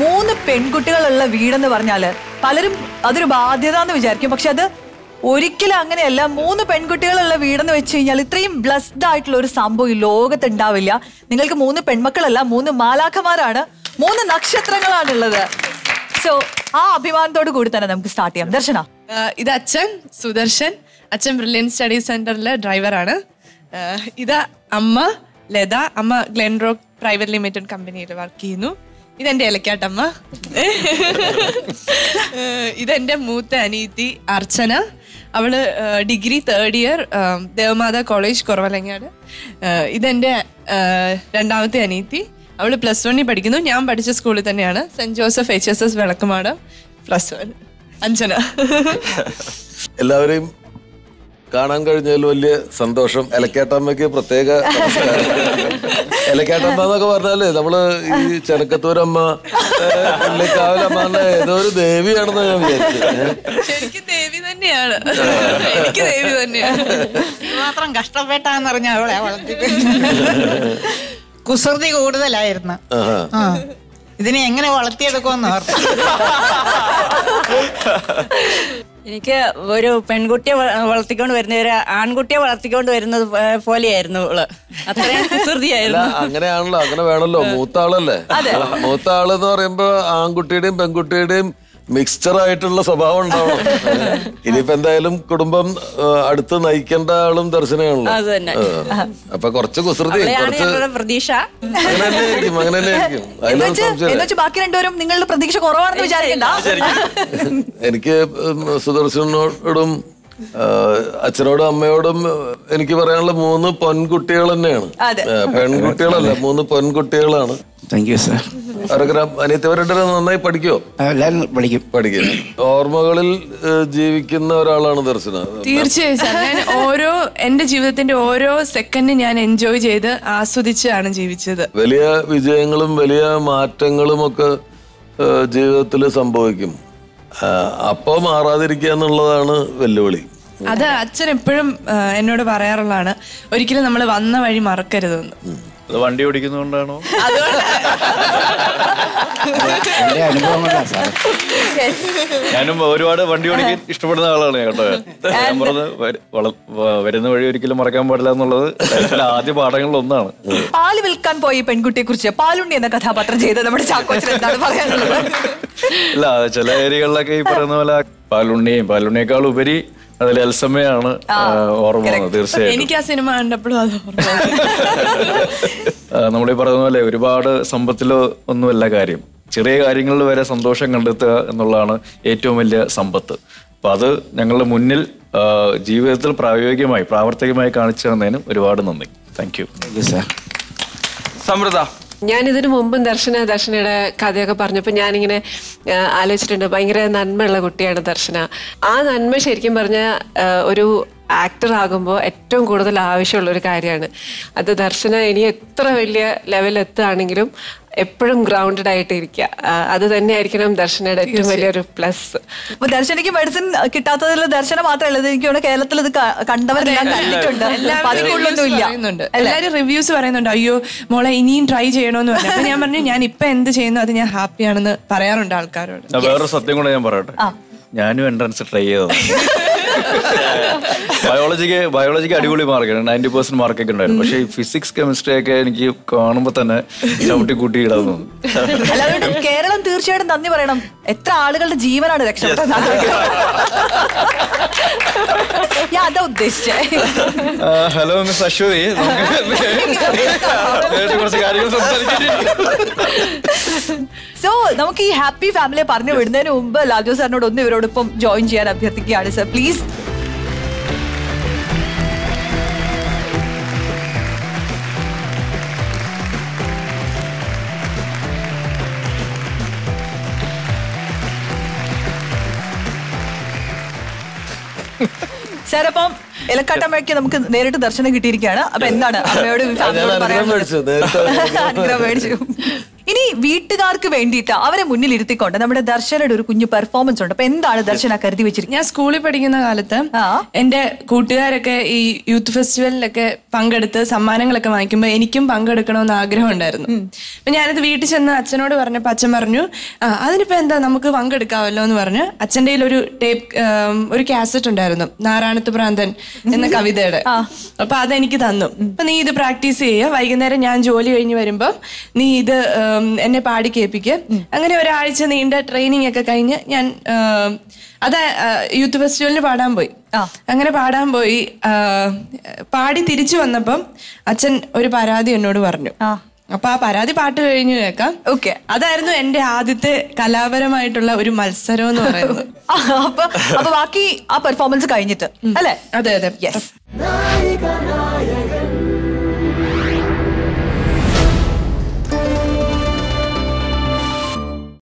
മൂന്ന് പെൺകുട്ടികളുള്ള വീടെന്ന് പറഞ്ഞാല് പലരും അതൊരു ബാധ്യത എന്ന് വിചാരിക്കും പക്ഷെ അത് ഒരിക്കലും അങ്ങനെയല്ല മൂന്ന് പെൺകുട്ടികളുള്ള വീടെന്ന് വെച്ച് കഴിഞ്ഞാൽ ഇത്രയും ബ്ലസ്ഡ് ആയിട്ടുള്ള ഒരു സംഭവം ഈ ലോകത്ത് ഉണ്ടാവില്ല നിങ്ങൾക്ക് മൂന്ന് പെൺമക്കളല്ല മൂന്ന് മാലാഖമാരാണ് മൂന്ന് നക്ഷത്രങ്ങളാണുള്ളത് സോ ആ അഭിമാനത്തോട് കൂടി തന്നെ നമുക്ക് സ്റ്റാർട്ട് ചെയ്യാം ദർശന ആഹ് ഇത് അച്ഛൻ സുദർശൻ അച്ഛൻ ബ്രില്യൻ സ്റ്റഡി സെന്ററിലെ ഡ്രൈവറാണ് ആഹ് ഇത് അമ്മ ലത അമ്മ ഗ്ലെൻ റോക്ക് പ്രൈവറ്റ് ലിമിറ്റഡ് കമ്പനിയിൽ വർക്ക് ചെയ്യുന്നു ഇതെന്റെ ഇലക്കാട്ടമ്മ ആഹ് ഇതെന്റെ മൂത്ത അനീതി അർച്ചന അവള് degree third year Devamatha college Kuravilangad ആഹ് ഇതെന്റെ ആഹ് രണ്ടാമത്തെ അനീതി അവള് പ്ലസ് വണ്ണിൽ പഠിക്കുന്നു ഞാൻ പഠിച്ച സ്കൂളിൽ തന്നെയാണ് Saint Joseph H S S Vilakkumadu plus one Anjana എല്ലാവരെയും കാണാൻ കഴിഞ്ഞതിൽ വലിയ സന്തോഷം എലക്കാട്ടമ്മയ്ക്ക് പ്രത്യേക നമസ്കാരം. എലക്കാട്ടമ്മ എന്നൊക്കെ പറഞ്ഞാല് നമ്മള് ഈ ചെനക്കത്തൂരമ്മ ഏഹ്, പുള്ളിക്കാവിലമ്മ എന്ന ഏതോ ഒരു ദേവിയാണെന്ന് ഞാൻ വിചാരിച്ചു ഏഹ്. ശരിക്കും ദേവി തന്നെയാണ് എനിക്ക് ദേവി തന്നെയാണ് മാത്രം കഷ്ടപ്പെട്ടാന്ന് പറഞ്ഞ അവളെ വളർത്തി കുസൃതി കൂടുതലായിരുന്നു ആഹാ. ആ ഇതിനെ എങ്ങനെ വളർത്തിയെടുക്കുമെന്ന് ഓർത്തു എനിക്ക് ഒരു പെൺകുട്ടിയെ വ- വളർത്തിക്കൊണ്ട് വരുന്ന ഒരു ആൺകുട്ടിയെ വളർത്തിക്കൊണ്ട് വരുന്നത് പോ- പോലെയായിരുന്നു ഇവള് അത്രയും അല്ല കുസൃതിയായിരുന്നു അങ്ങനെയാണല്ലോ അങ്ങനെ വേണല്ലോ മൂത്ത ആളല്ലേ മൂത്ത ആള് എന്ന് പറയുമ്പോ ആൺകുട്ടിയുടെയും പെൺകുട്ടിയുടെയും മിക്സ്ചർ ആയിട്ടുള്ള സ്വഭാവം ഉണ്ടാവണം ഏഹ്. ഇനിയിപ്പോ എന്തായാലും കുടുംബം ഏഹ്, അടുത്ത് നയിക്കേണ്ട ആളും ദർശനമാണല്ലോ അത് തന്നെ. ഏഹ്. അപ്പൊ കുറച്ച് കുസൃതി അവളെയാണ് കുറച്ച് ഞങ്ങളുടെ പ്രതീക്ഷ അങ്ങനെ തന്നെ ആയിരിക്കും അങ്ങനെ തന്നെ ആയിരിക്കും എന്ന് അതിലൊന്നും വെച്ച് എന്ന് സംശയമില്ല വെച്ച് ബാക്കി രണ്ടുപേരും നിങ്ങളുടെ പ്രതീക്ഷ കുറവാണെന്ന് വിചാരിക്കണ്ട എനിക്ക് ഉം, സുദർശനോടും ആ, അച്ഛനോടും അമ്മയോടും എനിക്ക് പറയാനുള്ള മൂന്ന് പൊൻകുട്ടികൾ തന്നെയാണ് അതെ. ആ, പെൺകുട്ടികളല്ല മൂന്ന് പൊൻകുട്ടികളാണ് താങ്ക് യു സാർ അവരൊക്കെ അനിയത്തിവരുടെ നന്നായി പഠിക്കോ എല്ലാവരും പഠിക്കും പഠിക്കും ഓർമ്മകളിൽ ഏ, ജീവിക്കുന്ന ഒരാളാണ് ദർശന തീർച്ചയായും സാർ ഞാൻ ഓരോ എന്റെ ജീവിതത്തിന്റെ ഓരോ സെക്കൻഡ് ഞാൻ എൻജോയ് ചെയ്ത് ആസ്വദിച്ചാണ് ജീവിച്ചത് വലിയ വിജയങ്ങളും വലിയ മാറ്റങ്ങളും ഒക്കെ ജീവിതത്തിൽ സംഭവിക്കും ആ, അപ്പൊ മാറാതിരിക്കുക എന്നുള്ളതാണ് വെല്ലുവിളി അത് അച്ഛൻ എപ്പോഴും ആ, എന്നോട് പറയാറുള്ളതാണ് ഒരിക്കലും നമ്മൾ വന്ന വഴി മറക്കരുതെന്ന് അത് വണ്ടി ഓടിക്കുന്നതുകൊണ്ടാണോ എൻ്റെ അനുഭവം കൊണ്ടാണ് സാർ ഞാനും ഒരുപാട് വണ്ടി ഓടിക്കാൻ ഇഷ്ടപ്പെടുന്ന ആളാണ് ഞാൻ കേട്ടോ ഞാൻ പറഞ്ഞത് വര- വള- വ- വരുന്ന വഴി ഒരിക്കലും മറക്കാൻ പാടില്ല എന്നുള്ളത് ലൈഫിലെ ആദ്യ പാഠങ്ങളിൽ ഒന്നാണ് പാല് വിൽക്കാൻ പോയ ഈ പെൺകുട്ടിയെ കുറിച്ച് പാലുണ്ണി എന്ന കഥാപാത്രം ചെയ്ത് നമ്മുടെ ചാക്കോച്ചൻ എന്താണ് പറയാനുള്ളത് ഇല്ല ചില ഏരിയകളിലൊക്കെ ഈ പറയുന്ന പോലെ പാലുണ്ണിയും പാലുണ്ണിയേക്കാൾ ഉപരി അതിൽ എൽസമ്മയാണ് ആ, ഓർമ്മ വന്നത് തീർച്ചയായിട്ടും എനിക്ക് ആ സിനിമ കണ്ടപ്പോഴും അത് ഓർമ്മ വന്നു. നമ്മൾ ഈ പറയുന്ന പോലെ ഒരുപാട് സമ്പത്തിലോ ഒന്നുമല്ല കാര്യം ചെറിയ കാര്യങ്ങളിൽ വരെ സന്തോഷം കണ്ടെത്തുക എന്നുള്ളതാണ് ഏറ്റവും വലിയ സമ്പത്ത് അപ്പൊ അത് ഞങ്ങളുടെ മുന്നിൽ ആ, ജീവിതത്തിൽ പ്രായോഗികമായി പ്രാവർത്തികമായി കാണിച്ചു തന്നതിന് ഒരുപാട് നന്ദി thank you thank you sir Samriddha ഞാൻ ഇതിനു മുമ്പും ദർശന ദർശനയുടെ കഥയൊക്കെ പറഞ്ഞപ്പോൾ ഞാനിങ്ങനെ ആ, ആലോചിച്ചിട്ടുണ്ട് ഭയങ്കര നന്മയുള്ള കുട്ടിയാണ് ദർശന ആ നന്മ ശരിക്കും പറഞ്ഞ ഒരു ആക്ടർ ആകുമ്പോൾ ഏറ്റവും കൂടുതൽ ആവശ്യമുള്ള ഒരു കാര്യമാണ് അത് ദർശന ഇനി എത്ര വലിയ ലെവലിൽ എത്തുകയാണെങ്കിലും എപ്പോഴും ഗ്രൗണ്ടഡ് ആയിട്ട് ഇരിക്കുക ആ, അത് തന്നെയായിരിക്കണം ദർശനയുടെ ഏറ്റവും വലിയൊരു പ്ലസ് അപ്പൊ ദർശനയ്ക്ക് മെഡിസിൻ കിട്ടാത്തതിൽ ദർശന മാത്രമല്ല ഇത് എനിക്ക് തോന്നുന്നു കേരളത്തിൽ ഇത് ക- കണ്ടവരെല്ലാം കണ്ടിട്ടുണ്ട് അപ്പൊ എല്ലാവരും അതിനുള്ളൊന്നും reviews ഇല്ല പറയുന്നുണ്ട് എല്ലാവരും റിവ്യൂസ് പറയുന്നുണ്ട് അയ്യോ മോളെ ഇനിയും ട്രൈ ചെയ്യണമെന്ന് പറഞ്ഞു അപ്പൊ ഞാൻ പറഞ്ഞു ഞാൻ ഇപ്പൊ എന്ത് ചെയ്യുന്നു അത് ഞാൻ ഹാപ്പിയാണെന്ന് പറയാറുണ്ട് ആൾക്കാരോട് ഞാൻ വേറൊരു സത്യം കൂടെ ഞാൻ പറയട്ടെ ഞാനും എൻട്രൻസ് ട്രൈ ചെയ്തത് ബയോളജിക്ക് ബയോളജിക്ക് അടിപൊളി മാർക്കാണ് നയൻറ്റി പെർസെന്റ് മാർക്കൊക്കെ ഉണ്ടായിരുന്നു പക്ഷേ ഈ ഫിസിക്സ് കെമിസ്ട്രി ഒക്കെ എനിക്ക് കാണുമ്പോൾ തന്നെ ചവിട്ടി കൂട്ടി ഇടാൻ തോന്നും അല്ലാതെ കേരളം തീർച്ചയായിട്ടും നന്ദി പറയണം എത്ര ആളുകളുടെ ജീവനാണ് രക്ഷപ്പെട്ടത് ഞാൻ അതാ ഉദ്ദേശിച്ചേ ഹലോ മിസ് അശ്വതി നമുക്ക് നേരിട്ട് കുറച്ച് കാര്യങ്ങൾ സംസാരിക്കാൻ സോ നമുക്ക് ഈ ഹാപ്പി ഫാമിലിയെ പറഞ്ഞു വിടുന്നതിന് മുമ്പ് ലാജോ സാറിനോട് ഒന്ന് ഇവരോടൊപ്പം ജോയിൻ ചെയ്യാൻ അഭ്യർത്ഥിക്കുകയാണ് സർ പ്ലീസ് സാർ അപ്പം ഇലക്കാട്ടമ്മയ്ക്ക് നമുക്ക് നേരിട്ട് ദർശനം കിട്ടിയിരിക്കുകയാണ് അപ്പൊ എന്താണ് അമ്മയോട് ഞാൻ ഫാമിലിയോട് അനുഗ്രഹം പറയാനുള്ളത്? മേടിച്ചു നേരത്തെ അനുഗ്രഹം മേടിച്ചു ഇനി വീട്ടുകാർക്ക് വേണ്ടിയിട്ട് അവരെ മുന്നിൽ ഇരുത്തിക്കൊണ്ട് നമ്മുടെ ദർശനയുടെ ഒരു കുഞ്ഞു പെർഫോമൻസ് ഉണ്ട് അപ്പൊ എന്താണ് ദർശന കരുതി വെച്ചിരിക്കുന്നത് ഞാൻ സ്കൂളിൽ പഠിക്കുന്ന കാലത്ത് ആ. എന്റെ കൂട്ടുകാരൊക്കെ ഈ യൂത്ത് ഫെസ്റ്റിവലിലൊക്കെ പങ്കെടുത്ത് സമ്മാനങ്ങളൊക്കെ വാങ്ങിക്കുമ്പോൾ എനിക്കും പങ്കെടുക്കണമെന്ന് ആഗ്രഹം ഉണ്ടായിരുന്നു അപ്പൊ ഞാനത് വീട്ടിൽ ചെന്ന് അച്ഛനോട് പറഞ്ഞപ്പോ അച്ഛൻ പറഞ്ഞു ആ അതിനിപ്പോ എന്താ നമുക്ക് പങ്കെടുക്കാമല്ലോ എന്ന് പറഞ്ഞ് അച്ഛൻ്റെ കയ്യിൽ ഒരു ടേപ്പ് ഒരു കാസറ്റ് ഉണ്ടായിരുന്നു നാരായണത്ത് ഭ്രാന്തൻ എന്ന കവിതയുടെ അപ്പൊ അതെനിക്ക് തന്നു അപ്പൊ നീ ഇത് പ്രാക്ടീസ് ചെയ്യുക വൈകുന്നേരം ഞാൻ ജോലി കഴിഞ്ഞ് വരുമ്പോ നീ ഇത് ഉം, എന്നെ പാടി കേൾപ്പിക്കുക അങ്ങനെ ഒരാഴ്ച നീണ്ട ട്രെയിനിങ് ഒക്കെ കഴിഞ്ഞ് ഞാൻ ഉം, അത് യൂത്ത് ഫെസ്റ്റിവലിന് പാടാൻ പോയി അങ്ങനെ പാടാൻ പോയി ആ, പാടി തിരിച്ചു വന്നപ്പം അച്ഛൻ ഒരു പരാതി എന്നോട് പറഞ്ഞു അപ്പൊ ആ പരാതി പാട്ട് കഴിഞ്ഞു കേൾക്കാം ഓക്കെ അതായിരുന്നു എന്റെ ആദ്യത്തെ കലാപരമായിട്ടുള്ള ഒരു മത്സരം എന്ന് പറയുന്നത് അപ്പൊ അപ്പൊ ബാക്കി ആ പെർഫോമൻസ് കഴിഞ്ഞിട്ട് അല്ലേ അതെ അതെ യെസ് നായിക